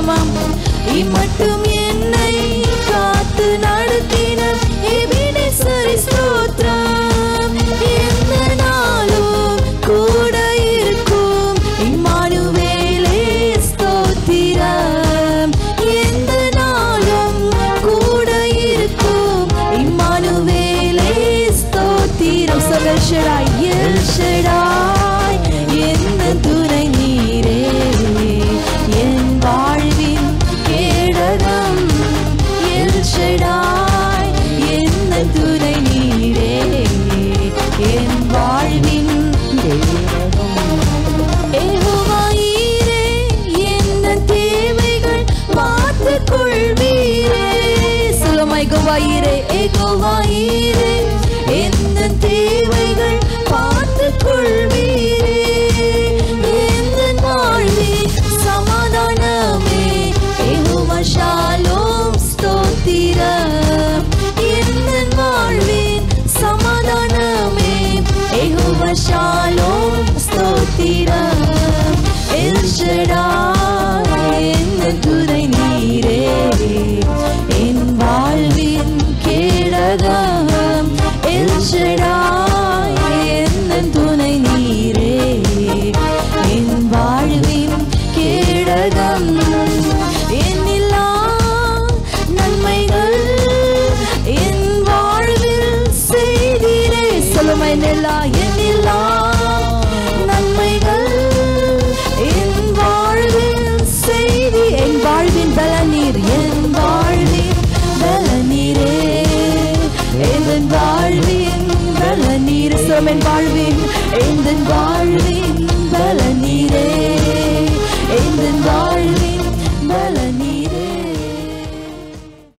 ஸ்தோத்திரமாம் இம்மட்டும் என்னை காத்து நடத்தின எபினேசரை ஸ்தோத்திரம் எந்த நாளும் கூட இருக்கும் இம்மானுவேலே ஸ்தோத்திரம் எந்த நாளும் கூட இருக்கும் இம்மானுவேலே ஸ்தோத்திரம் சொல்ல ஷடாய் எல் ஷடாய் என்ன துணை நீரே என் வாழ்வின் கேடகம் எல் ஷடாய் என்ன துணை நீரே என் வாழ்வின் ஏகோவாயீரே, என்ன தேவைகள் பார்த்துக் கொள்வீரே. சொல்லுமா, ஏகோவாயீரே, ஏகோவாயீரே, என்ன தேவைகள் பார்த்துக் கொள்வீரே. எந்தன் வாழ்வில் சமாதானமே, யெகோவா ஷாலோம் ஸ்தோத்திரம். எந்தன் வாழ்வில் சமாதானமே, யெகோவா ஷாலோம் ஸ்தோத்திரம். எல் ஷடாய், என்ன துணை நீரே என் வாழ்வின் கேடகம் எல் ஷடாய், என்ன துணை நீரே என் வாழ்வின் கேடகம் என்னில்லா நன்மைகள் என் வாழ்வில் செய்தீரே சொல்லுமா என்னில்லா என்னில்லா நன்மைகள் என் வாழ்வில் செய்தி என் வாழ்வின் பலனீர் என் வாழ்வின் பலனீரே என் வாழ்வின் பலனீர் சொல்லும் என் வாழ்வின் என் வாழ்வின் பலனீரே